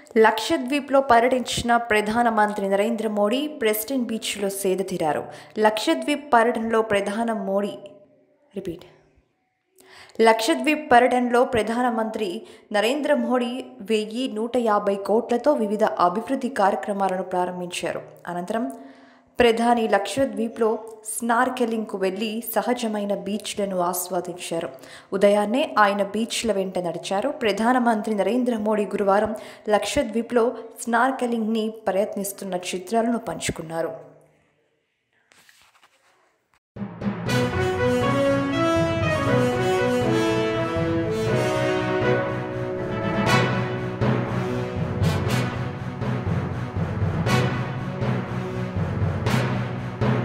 లక్షద్వీప్లో పర్యటించిన ప్రధానమంత్రి నరేంద్ర మోడీ ప్రెస్టన్ బీచ్లో సేదతీరారు లక్షద్వీప్ పర్యటనలో ప్రధాన మోడీ రిపీట్ లక్షద్వీప్ పర్యటనలో ప్రధానమంత్రి నరేంద్ర మోడీ వెయ్యి నూట యాభై కోట్లతో వివిధ అభివృద్ధి కార్యక్రమాలను ప్రారంభించారు అనంతరం ప్రధాని లక్షద్వీప్లో స్నార్కెలింగ్కు వెళ్లి సహజమైన బీచ్లను ఆస్వాదించారు ఉదయాన్నే ఆయన బీచ్ల వెంట నడిచారు ప్రధానమంత్రి నరేంద్ర మోడీ గురువారం లక్షద్వీప్లో స్నార్కెలింగ్ని ప్రయత్నిస్తున్న చిత్రాలను పంచుకున్నారు